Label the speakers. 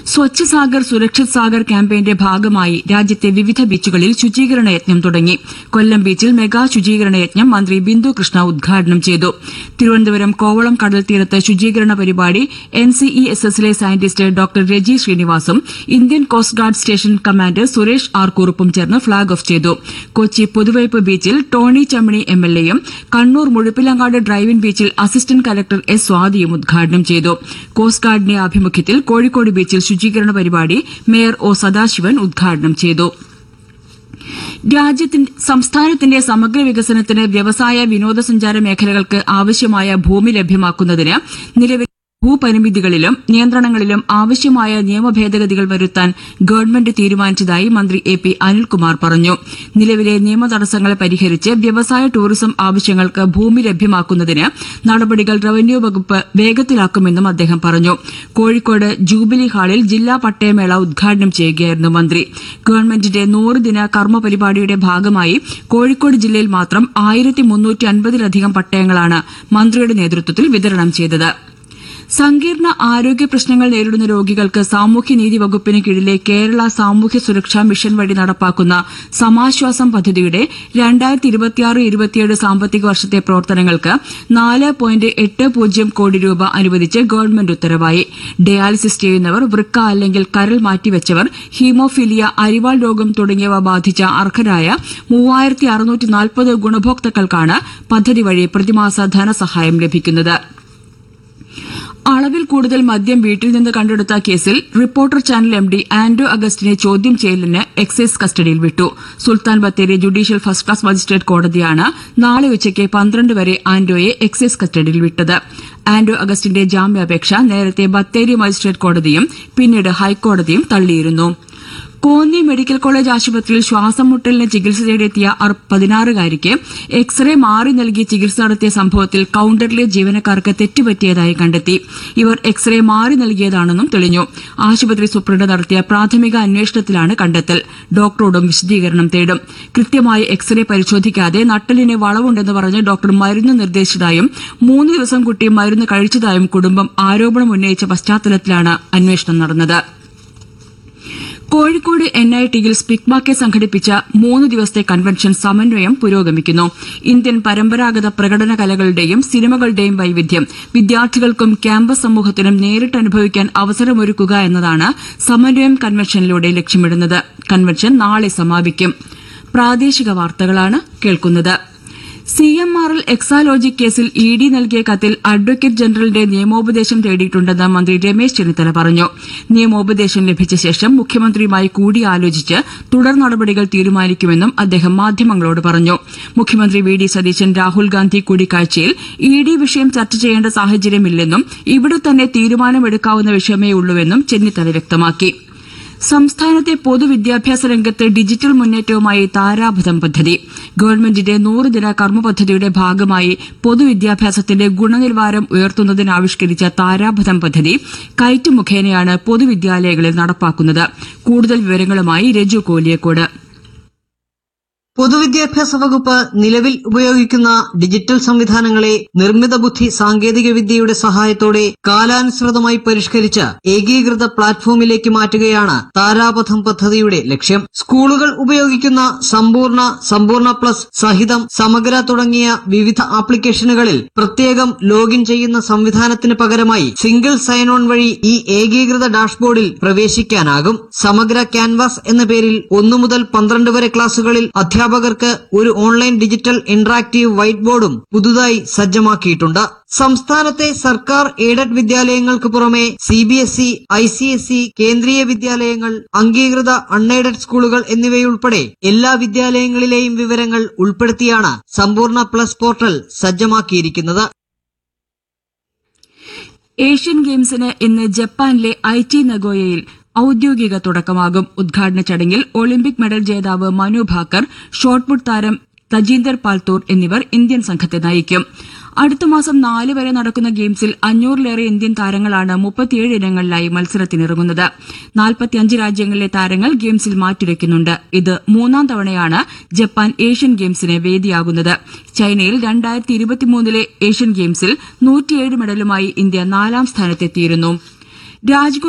Speaker 1: സ്വച്ഛ് സാഗർ സുരക്ഷിത് സാഗർ ക്യാമ്പയിന്റെ ഭാഗമായി രാജ്യത്തെ വിവിധ ബീച്ചുകളിൽ ശുചീകരണ യജ്ഞം തുടങ്ങി കൊല്ലം ബീച്ചിൽ മെഗാ ശുചീകരണ യജ്ഞം മന്ത്രി ബിന്ദു കൃഷ്ണ ഉദ്ഘാടനം ചെയ്തു തിരുവനന്തപുരം കോവളം കടൽ തീരത്ത് ശുചീകരണ പരിപാടി എൻസിഇഎസ്എസിലെ സയന്റിസ്റ്റ് ഡോക്ടർ രജി ശ്രീനിവാസും Indian coast guard station commander Suresh R കുറുപ്പും ചേർന്ന് ഫ്ളാഗ് ഓഫ് ചെയ്തു കൊച്ചി പുതുവൈപ്പ് ബീച്ചിൽ ടോണി ചമ്മണി എംഎൽഎയും കണ്ണൂർ മുഴുപ്പിലങ്ങാട് ഡ്രൈവിൻ ബീച്ചിൽ അസിസ്റ്റന്റ് കലക്ടർ എസ് സ്വാതിയും ഉദ്ഘാടനം ചെയ്തു കോസ്റ്റ് ഗാർഡിന്റെ ആഭിമുഖ്യത്തിൽ കോഴിക്കോട് ബീച്ചിൽ ശുചീകരണ പരിപാടി മേയർ ഒ സദാശിവൻ ഉദ്ഘാടനം ചെയ്തു രാജ്യത്തിന്റെ സംസ്ഥാനത്തിന്റെ സമഗ്ര വികസനത്തിന് വ്യവസായ വിനോദസഞ്ചാര മേഖലകൾക്ക് ആവശ്യമായ ഭൂമി ലഭ്യമാക്കുന്നതിന് നിലവിൽ ഭൂപരിമിതികളിലും നിയന്ത്രണങ്ങളിലും ആവശ്യമായ നിയമ ഭേദഗതികൾ വരുത്താൻ ഗവൺമെന്റ് തീരുമാനിച്ചതായി മന്ത്രി എ പി അനിൽകുമാർ പറഞ്ഞു നിലവിലെ നിയമ തടസ്സങ്ങൾ പരിഹരിച്ച് വ്യവസായ ടൂറിസം ആവശ്യങ്ങൾക്ക് ഭൂമി ലഭ്യമാക്കുന്നതിന് നടപടികൾ റവന്യൂ വകുപ്പ് വേഗത്തിലാക്കുമെന്നും അദ്ദേഹം പറഞ്ഞു കോഴിക്കോട് ജൂബിലി ഹാളിൽ ജില്ലാ പട്ടയമേള ഉദ്ഘാടനം ചെയ്യുകയായിരുന്നു മന്ത്രി ഗവൺമെന്റിന്റെ നൂറ് ദിന കർമ്മ പരിപാടിയുടെ ഭാഗമായി കോഴിക്കോട് ജില്ലയിൽ മാത്രം ആയിരത്തി മുന്നൂറ്റി അൻപതിലധികം പട്ടയങ്ങളാണ് മന്ത്രിയുടെ നേതൃത്വത്തിൽ വിതരണം ചെയ്തത് സങ്കീർണ ആരോഗ്യ പ്രശ്നങ്ങൾ നേരിടുന്ന രോഗികൾക്ക് സാമൂഹ്യനീതി വകുപ്പിന് കീഴിലെ കേരള സാമൂഹ്യ സുരക്ഷാ മിഷൻ വഴി നടപ്പാക്കുന്ന സമാശ്വാസം പദ്ധതിയുടെ രണ്ടായിരത്തി ഇരുപത്തിയാറ് ഇരുപത്തിയേഴ് സാമ്പത്തിക വർഷത്തെ പ്രവർത്തനങ്ങൾക്ക് നാല് പോയിന്റ് എട്ട് പൂജ്യം കോടി രൂപ അനുവദിച്ച് ഗവൺമെന്റ് ഉത്തരവായി ഡയാലിസിസ് ചെയ്യുന്നവർ വൃക്ക അല്ലെങ്കിൽ കരൾ മാറ്റിവെച്ചവർ ഹീമോഫീലിയ അരിവാൾ രോഗം തുടങ്ങിയവ ബാധിച്ച അർഹരായ മൂവായിരത്തി അറുന്നൂറ്റി നാൽപ്പത് ഗുണഭോക്താക്കൾക്കാണ് പദ്ധതി വഴി പ്രതിമാസ ധനസഹായം ലഭിക്കുന്നത് അളവിൽ കൂടുതൽ മദ്യം വീട്ടിൽ നിന്ന് കണ്ടെടുത്ത കേസിൽ reporter channel M D Anto അഗസ്റ്റിനെ ചോദ്യം ചെയ്യലിന് എക്സൈസ് കസ്റ്റഡിയിൽ വിട്ടു Sultan Bathery judicial first class magistrate കോടതിയാണ് നാളെ ഉച്ചയ്ക്ക് പന്ത്രണ്ട് വരെ ആന്റോയെ എക്സൈസ് കസ്റ്റഡിയിൽ വിട്ടത് ആന്റോ അഗസ്റ്റിന്റെ ജാമ്യാപേക്ഷ നേരത്തെ ബത്തേരി മജിസ്ട്രേറ്റ് കോടതിയും പിന്നീട് ഹൈക്കോടതിയും തള്ളിയിരുന്നു കോന്നി മെഡിക്കൽ കോളേജ് ആശുപത്രിയിൽ ശ്വാസം മുട്ടലിന് ചികിത്സ തേടിയെത്തിയ അർ- പതിനാറുകാരിക്ക് എക്സ്റേ മാറി നൽകി ചികിത്സ നടത്തിയ സംഭവത്തിൽ കൌണ്ടറിലെ ജീവനക്കാർക്ക് തെറ്റുപറ്റിയതായി കണ്ടെത്തി ഇവർ എക്സ്റേ മാറി നൽകിയതാണെന്നും തെളിഞ്ഞു ആശുപത്രി സൂപ്രണ്ട് നടത്തിയ പ്രാഥമിക അന്വേഷണത്തിലാണ് കണ്ടെത്തൽ ഡോക്ടറോടും വിശദീകരണം തേടും കൃത്യമായി എക്സ്റേ പരിശോധിക്കാതെ നട്ടലിന് വളവുണ്ടെന്ന് പറഞ്ഞ് ഡോക്ടർ മരുന്ന് നിർദ്ദേശിച്ചതായും മൂന്ന് ദിവസം കുട്ടി മരുന്ന് കഴിച്ചതായും കുടുംബം ആരോപണം ഉന്നയിച്ച പശ്ചാത്തലത്തിലാണ് അന്വേഷണം നടന്നത് കോഴിക്കോട് എൻ ഐ ടിയിൽ സ്പിക്മാക്കെ സംഘടിപ്പിച്ച മൂന്ന് ദിവസത്തെ കൺവെൻഷൻ സമന്വയം പുരോഗമിക്കുന്നു ഇന്ത്യൻ പരമ്പരാഗത പ്രകടന കലകളുടെയും സിനിമകളുടെയും വൈവിധ്യം വിദ്യാർത്ഥികൾക്കും ക്യാമ്പസ് സമൂഹത്തിനും നേരിട്ട് അനുഭവിക്കാൻ അവസരമൊരുക്കുക എന്നതാണ് സമന്വയം കൺവെൻഷനിലൂടെ ലക്ഷ്യമിടുന്നത് കൺവെൻഷൻ നാളെ സമാപിക്കും പ്രാദേശിക വാർത്തകളാണ് കേൾക്കുന്നത് C M R L Exalogic കേസിൽ ഇ ഡി നൽകിയ കത്തിൽ അഡ്വക്കേറ്റ് ജനറലിന്റെ നിയമോപദേശം തേടിയിട്ടുണ്ടെന്ന് മന്ത്രി രമേശ് ചെന്നിത്തല പറഞ്ഞു നിയമോപദേശം ലഭിച്ച ശേഷം മുഖ്യമന്ത്രിയുമായി കൂടിയാലോചിച്ച് തുടർ നടപടികൾ തീരുമാനിക്കുമെന്നും അദ്ദേഹം മാധ്യമങ്ങളോട് പറഞ്ഞു മുഖ്യമന്ത്രി വി ഡി സതീശൻ രാഹുൽ ഗാന്ധി കൂടിക്കാഴ്ചയിൽ ഇ ഡി വിഷയം ചർച്ച ചെയ്യേണ്ട സാഹചര്യമില്ലെന്നും ഇവിടെ തന്നെ തീരുമാനമെടുക്കാവുന്ന വിഷയമേ ഉള്ളൂവെന്നും ചെന്നിത്തല വ്യക്തമാക്കി സംസ്ഥാനത്തെ പൊതുവിദ്യാഭ്യാസ രംഗത്ത് ഡിജിറ്റൽ മുന്നേറ്റവുമായി താരാപഥം പദ്ധതി ഗവൺമെന്റിന്റെ നൂറ് ദിന കർമ്മ പദ്ധതിയുടെ ഭാഗമായി പൊതുവിദ്യാഭ്യാസത്തിന്റെ ഗുണനിലവാരം ഉയർത്തുന്നതിന് ആവിഷ്കരിച്ച താരാപഥം പദ്ധതി കയറ്റ് മുഖേനയാണ് പൊതുവിദ്യാലയങ്ങളിൽ നടപ്പാക്കുന്നത് കൂടുതൽ വിവരങ്ങളുമായി രജു കോലിയക്കോട്
Speaker 2: പൊതുവിദ്യാഭ്യാസ വകുപ്പ് നിലവിൽ ഉപയോഗിക്കുന്ന ഡിജിറ്റൽ സംവിധാനങ്ങളെ നിർമ്മിത ബുദ്ധി സാങ്കേതിക വിദ്യയുടെ സഹായത്തോടെ കാലാനുസൃതമായി പരിഷ്കരിച്ച് ഏകീകൃത പ്ലാറ്റ്ഫോമിലേക്ക് മാറ്റുകയാണ് താരാപഥം പദ്ധതിയുടെ ലക്ഷ്യം സ്കൂളുകൾ ഉപയോഗിക്കുന്ന സമ്പൂർണ്ണ സമ്പൂർണ്ണ പ്ലസ് സഹിതം സമഗ്ര തുടങ്ങിയ വിവിധ ആപ്ലിക്കേഷനുകളിൽ പ്രത്യേകം ലോഗിൻ ചെയ്യുന്ന സംവിധാനത്തിന് പകരമായി സിംഗിൾ സൈൻ ഓൺ വഴി ഈ ഏകീകൃത ഡാഷ്ബോർഡിൽ പ്രവേശിക്കാനാകും സമഗ്ര ക്യാൻവാസ് എന്ന പേരിൽ ഒന്നു മുതൽ പന്ത്രണ്ട് വരെ ക്ലാസുകളിൽ അധ്യാപകർക്ക് ഒരു ഓൺലൈൻ ഡിജിറ്റൽ ഇന്ററാക്റ്റീവ് വൈറ്റ് ബോർഡും പുതുതായി സജ്ജമാക്കിയിട്ടുണ്ട് സംസ്ഥാനത്തെ സർക്കാർ എയ്ഡഡ് വിദ്യാലയങ്ങൾക്ക് പുറമെ C B S E I C S E കേന്ദ്രീയ വിദ്യാലയങ്ങൾ അംഗീകൃത അൺഎയ്ഡഡ് സ്കൂളുകൾ എന്നിവയുൾപ്പെടെ എല്ലാ വിദ്യാലയങ്ങളിലെയും വിവരങ്ങൾ ഉൾപ്പെടുത്തിയാണ് സമ്പൂർണ്ണ പ്ലസ് പോർട്ടൽ സജ്ജമാക്കിയിരിക്കുന്നത്
Speaker 1: ഏഷ്യൻ ഗെയിംസിന് ഇന്ന് ജപ്പാനിലെ ഐറ്റി നഗോയയിൽ ഔദ്യോഗിക തുടക്കമാകും ഉദ്ഘാടന ചടങ്ങിൽ ഒളിമ്പിക് മെഡൽ ജേതാവ് മനു ഭാക്കർ ഷോട്ട്പുട്ട് താരം തജീന്ദർ പാൽത്തൂർ എന്നിവർ ഇന്ത്യൻ സംഘത്തെ നയിക്കും അടുത്ത മാസം നാല് വരെ നടക്കുന്ന ഗെയിംസിൽ അഞ്ഞൂറിലേറെ ഇന്ത്യൻ താരങ്ങളാണ് മുപ്പത്തിയേഴ് ഇനങ്ങളിലായി മത്സരത്തിനിറങ്ങുന്നത് നാൽപ്പത്തിയഞ്ച് രാജ്യങ്ങളിലെ താരങ്ങൾ ഗെയിംസിൽ മാറ്റുരയ്ക്കുന്നുണ്ട് ഇത് മൂന്നാം തവണയാണ് ജപ്പാൻ ഏഷ്യൻ ഗെയിംസിന് വേദിയാകുന്നത് ചൈനയിൽ രണ്ടായിരത്തി ഇരുപത്തിമൂന്നിലെ ഏഷ്യൻ ഗെയിംസിൽ നൂറ്റിയേഴ് മെഡലുമായി ഇന്ത്യ നാലാം സ്ഥാനത്തെത്തിയിരുന്നു രാജ്കോട്ട്